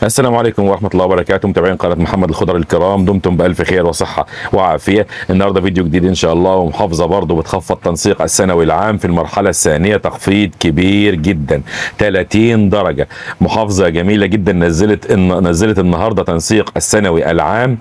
السلام عليكم ورحمة الله وبركاته متابعين قناة محمد الخضر الكرام دمتم بألف خير وصحة وعافية النهاردة فيديو جديد إن شاء الله ومحافظة برضه بتخفض تنسيق السنوي العام في المرحلة الثانية تخفيض كبير جدا 30 درجة محافظة جميلة جدا نزلت إن نزلت النهاردة تنسيق السنوي العام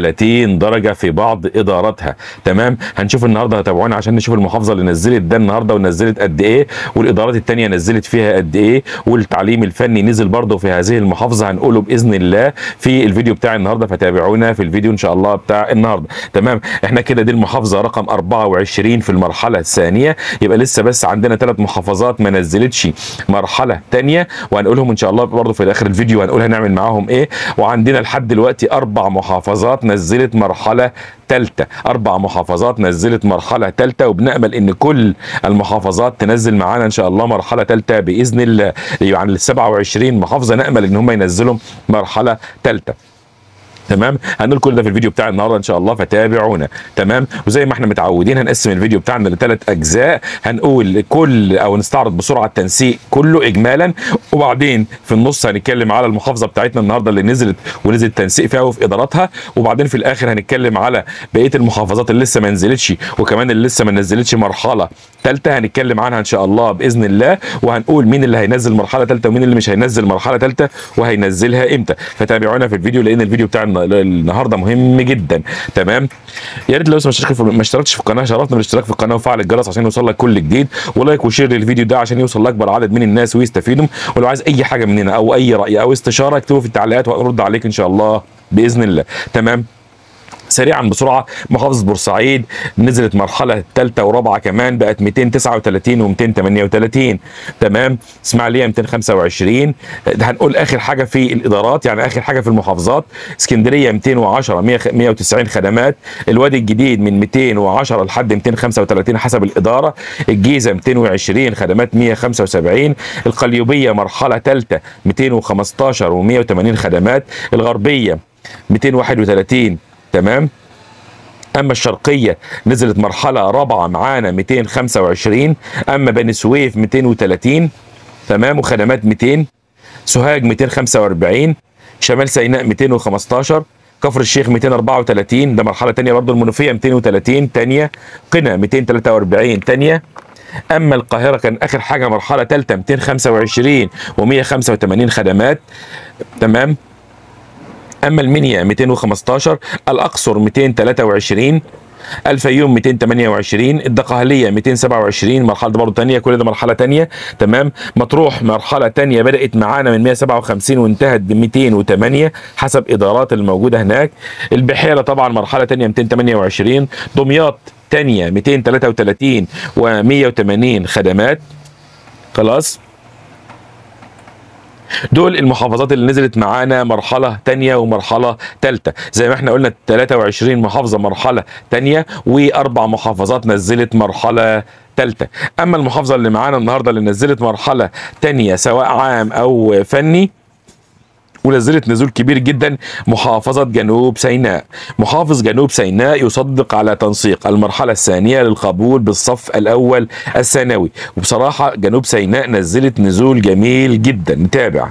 30 درجة في بعض إداراتها تمام هنشوف النهاردة هتابعونا عشان نشوف المحافظة اللي نزلت ده النهاردة ونزلت قد إيه والإدارات التانية نزلت فيها قد إيه والتعليم الفني نزل برضه في هذه المحافظة هنقوله باذن الله في الفيديو بتاع النهارده فتابعونا في الفيديو ان شاء الله بتاع النهارده تمام احنا كده دي المحافظه رقم 24 في المرحله الثانيه يبقى لسه بس عندنا ثلاث محافظات ما نزلتش مرحله ثانيه وهنقولهم ان شاء الله برضه في اخر الفيديو هنقول هنعمل معاهم ايه وعندنا لحد دلوقتي اربع محافظات نزلت مرحله ثالثه اربع محافظات نزلت مرحله ثالثه وبنامل ان كل المحافظات تنزل معانا ان شاء الله مرحله ثالثه باذن الله يعني ال 27 محافظه نامل ان هم ينزلوا مرحله ثالثه تمام هنقول كل ده في الفيديو بتاع النهارده ان شاء الله فتابعونا تمام وزي ما احنا متعودين هنقسم الفيديو بتاعنا لثلاث اجزاء هنقول كل او نستعرض بسرعه التنسيق كله اجمالا وبعدين في النص هنتكلم على المحافظه بتاعتنا النهارده اللي نزلت ونزل التنسيق فيها وفي اداراتها وبعدين في الاخر هنتكلم على بقيه المحافظات اللي لسه ما نزلتش وكمان اللي لسه ما نزلتش مرحله ثالثه هنتكلم عنها ان شاء الله باذن الله وهنقول مين اللي هينزل مرحله ثالثه ومين اللي مش هينزل مرحله ثالثه وهينزلها امتى فتابعونا في الفيديو لان الفيديو بتاع النهارده مهم جدا تمام يا ريت لو لسه مشترك في ما اشتركتش في القناه شرفنا بالاشتراك في القناه وفعل الجرس عشان يوصل لك كل جديد ولايك وشير للفيديو ده عشان يوصل لاكبر عدد من الناس ويستفيدوا ولو عايز اي حاجه مننا او اي راي او استشاره اكتبه في التعليقات وهنرد عليك ان شاء الله باذن الله تمام سريعا بسرعه محافظه بورسعيد نزلت مرحله ثالثه ورابعه كمان بقت 239 و238 تمام اسماعيليه 225 هنقول اخر حاجه في الادارات يعني اخر حاجه في المحافظات اسكندريه 210 190 خدمات الوادي الجديد من 210 لحد 235 حسب الاداره الجيزه 220 خدمات 175 القليوبيه مرحله ثالثه 215 و180 خدمات الغربيه 231 تمام اما الشرقيه نزلت مرحله رابعه معانا 225 اما بني سويف 230 تمام وخدمات 200 سوهاج 245 شمال سيناء 215 كفر الشيخ 234 ده مرحله ثانيه برضه المنوفيه 230 ثانيه قنا 243 ثانيه اما القاهره كان اخر حاجه مرحله ثالثه 225 و185 خدمات تمام اما المنيا 215 الاقصر 223 الفيوم 228 الدقهليه 227 مرحله برضه ثانيه كل ده مرحله ثانيه تمام مطروح مرحله ثانيه بدات معانا من 157 وانتهت ب 208 حسب ادارات الموجوده هناك البحيره طبعا مرحله ثانيه 228 دمياط ثانيه 233 و180 خدمات خلاص دول المحافظات اللي نزلت معانا مرحله تانية ومرحله ثالثه زي ما احنا قلنا 23 محافظه مرحله تانية واربع محافظات نزلت مرحله ثالثه اما المحافظه اللي معانا النهارده اللي نزلت مرحله تانية سواء عام او فني ونزلت نزول كبير جدا محافظة جنوب سيناء محافظ جنوب سيناء يصدق على تنسيق المرحلة الثانية للقبول بالصف الأول الثانوي وبصراحة جنوب سيناء نزلت نزول جميل جدا نتابع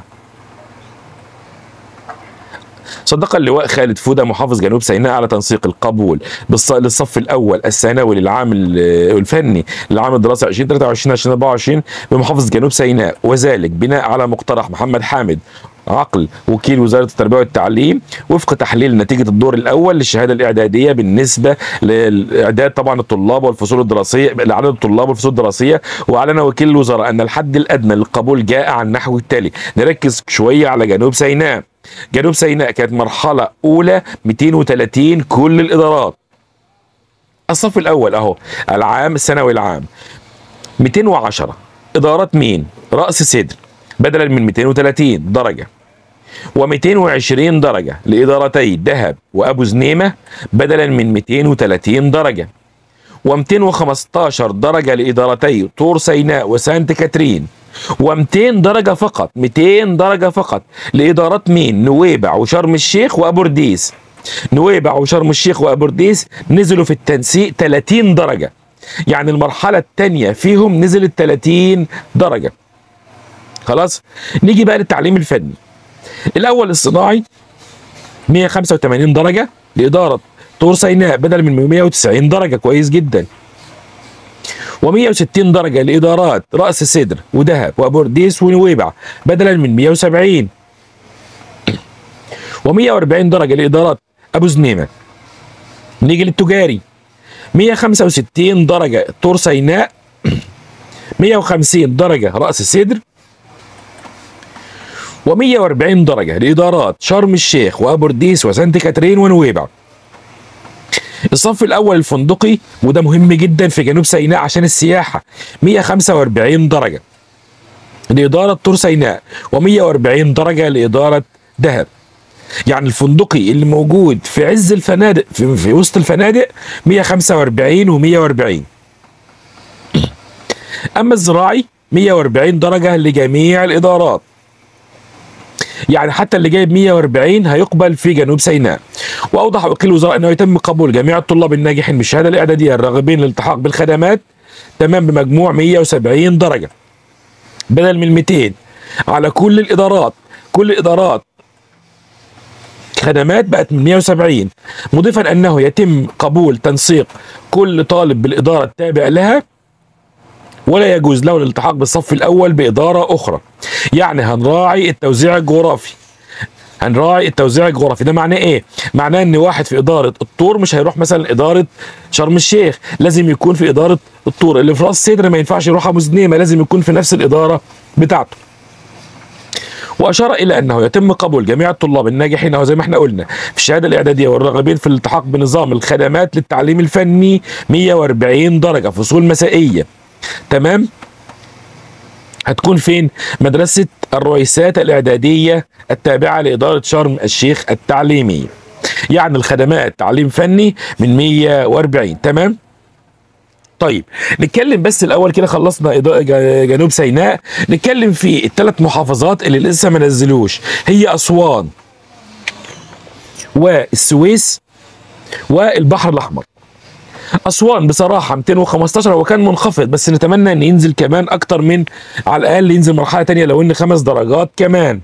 صدق اللواء خالد فودة محافظ جنوب سيناء على تنسيق القبول للصف الاول الثانوي للعام الفني للعام الدراسي 2023 2024 بمحافظه جنوب سيناء وذلك بناء على مقترح محمد حامد عقل وكيل وزاره التربيه والتعليم وفق تحليل نتيجه الدور الاول للشهاده الاعداديه بالنسبه لاعداد طبعا الطلاب والفصول الدراسيه لعدد الطلاب والفصول الدراسيه واعلن وكيل الوزراء ان الحد الادنى للقبول جاء عن النحو التالي نركز شويه على جنوب سيناء جنوب سيناء كانت مرحله اولى 230 كل الادارات الصف الاول اهو العام الثانوي العام 210 ادارات مين راس صدر بدلا من 230 درجة و220 درجة لإدارتي دهب وأبو زنيمة بدلا من 230 درجة و215 درجة لإدارتي طور سيناء وسانت كاترين و200 درجة فقط 200 درجة فقط لإدارات مين نويبع وشرم الشيخ وأبورديس نويبع وشرم الشيخ وأبورديس نزلوا في التنسيق 30 درجة يعني المرحلة الثانية فيهم نزلت 30 درجة خلاص نيجي بقى للتعليم الفني الاول الصناعي 185 درجه لاداره طور سيناء بدل من 190 درجه كويس جدا و160 درجه لادارات راس سدر ودهب وبورديس ونويبع بدلا من 170 و140 درجه لادارات ابو زنيمه نيجي للتجاري 165 درجه طور سيناء 150 درجه راس سدر و140 درجه لادارات شرم الشيخ وابورديس وسانت كاترين ونويبع الصف الاول الفندقي وده مهم جدا في جنوب سيناء عشان السياحه 145 درجه لاداره طور سيناء و140 درجه لاداره دهب يعني الفندقي اللي موجود في عز الفنادق في, في وسط الفنادق 145 و140 اما الزراعي 140 درجه لجميع الادارات يعني حتى اللي جايب 140 هيقبل في جنوب سيناء واوضح وكيل الوزراء انه يتم قبول جميع الطلاب الناجحين بالشهاده الاعداديه الراغبين للالتحاق بالخدمات تمام بمجموع 170 درجه بدل من 200 على كل الادارات كل الادارات خدمات بقت من 170 مضيفا انه يتم قبول تنسيق كل طالب بالاداره التابع لها ولا يجوز له الالتحاق بالصف الاول باداره اخرى يعني هنراعي التوزيع الجغرافي هنراعي التوزيع الجغرافي ده معناه ايه معناه ان واحد في اداره الطور مش هيروح مثلا اداره شرم الشيخ لازم يكون في اداره الطور اللي في راس سدر ما ينفعش يروح ابو زنيمه لازم يكون في نفس الاداره بتاعته واشار الى انه يتم قبول جميع الطلاب الناجحين او زي ما احنا قلنا في الشهاده الاعداديه والراغبين في الالتحاق بنظام الخدمات للتعليم الفني 140 درجه فصول مسائيه تمام هتكون فين مدرسة الرويسات الإعدادية التابعة لإدارة شرم الشيخ التعليمية يعني الخدمات تعليم فني من 140 تمام طيب نتكلم بس الاول كده خلصنا جنوب سيناء نتكلم في الثلاث محافظات اللي لسه ما نزلوش هي اسوان والسويس والبحر الاحمر اسوان بصراحه 215 هو كان منخفض بس نتمنى ان ينزل كمان اكتر من على الاقل ينزل مرحله تانية لو ان خمس درجات كمان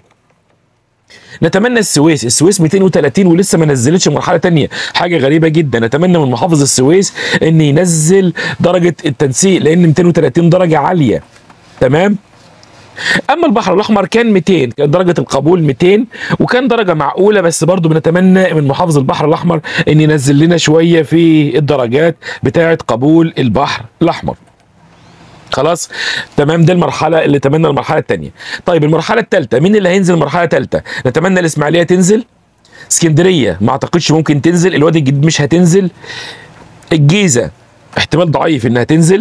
نتمنى السويس السويس 230 ولسه ما نزلتش مرحله تانية حاجه غريبه جدا نتمنى من محافظ السويس ان ينزل درجه التنسيق لان 230 درجه عاليه تمام اما البحر الاحمر كان 200 كان درجه القبول 200 وكان درجه معقوله بس برضو بنتمنى من محافظ البحر الاحمر ان ينزل لنا شويه في الدرجات بتاعه قبول البحر الاحمر خلاص تمام دي المرحله اللي تمنى المرحله الثانيه طيب المرحله الثالثه مين اللي هينزل المرحله الثالثه نتمنى الاسماعيليه تنزل اسكندريه ما اعتقدش ممكن تنزل الوادي الجديد مش هتنزل الجيزه احتمال ضعيف انها تنزل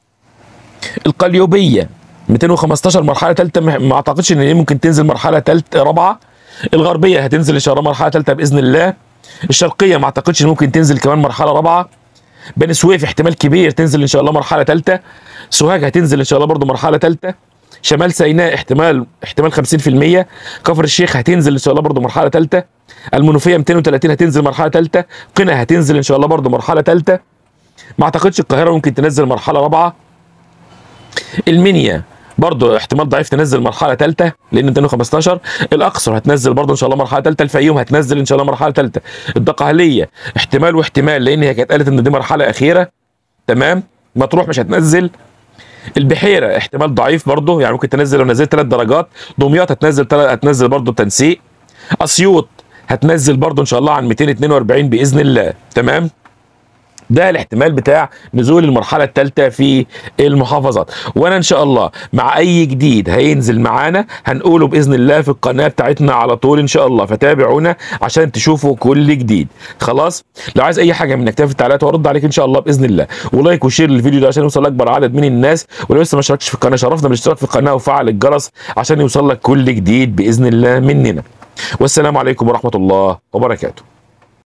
القليوبيه 215 مرحله ثالثه ما اعتقدش ان هي ممكن تنزل مرحله ثالثه رابعه الغربيه هتنزل ان شاء الله مرحله ثالثه باذن الله الشرقيه ما اعتقدش ان ممكن تنزل كمان مرحله رابعه بني سويف احتمال كبير تنزل ان شاء الله مرحله ثالثه سوهاج هتنزل ان شاء الله برضو مرحله ثالثه شمال سيناء احتمال احتمال 50% كفر الشيخ هتنزل ان شاء الله برضو مرحله ثالثه المنوفيه 230 هتنزل مرحله ثالثه قنا هتنزل ان شاء الله برضو مرحله ثالثه ما اعتقدش القاهره ممكن تنزل مرحله رابعه المنيا برضه احتمال ضعيف تنزل مرحله ثالثه لان 215 الاقصر هتنزل برضه ان شاء الله مرحله ثالثه الفيوم هتنزل ان شاء الله مرحله ثالثه الدقهليه احتمال واحتمال لان هي كانت قالت ان دي مرحله اخيره تمام مطروح مش هتنزل البحيره احتمال ضعيف برضه يعني ممكن تنزل لو نزلت ثلاث درجات دمياط هتنزل تل... هتنزل برضه تنسيق اسيوط هتنزل برضه ان شاء الله عن 242 باذن الله تمام ده الاحتمال بتاع نزول المرحله الثالثه في المحافظات وانا ان شاء الله مع اي جديد هينزل معانا هنقوله باذن الله في القناه بتاعتنا على طول ان شاء الله فتابعونا عشان تشوفوا كل جديد خلاص لو عايز اي حاجه منك في التعليقات وارد عليك ان شاء الله باذن الله ولايك وشير للفيديو ده عشان يوصل لاكبر عدد من الناس ولو لسه ما اشتركتش في القناه شرفنا بالاشتراك في القناه وفعل الجرس عشان يوصل لك كل جديد باذن الله مننا والسلام عليكم ورحمه الله وبركاته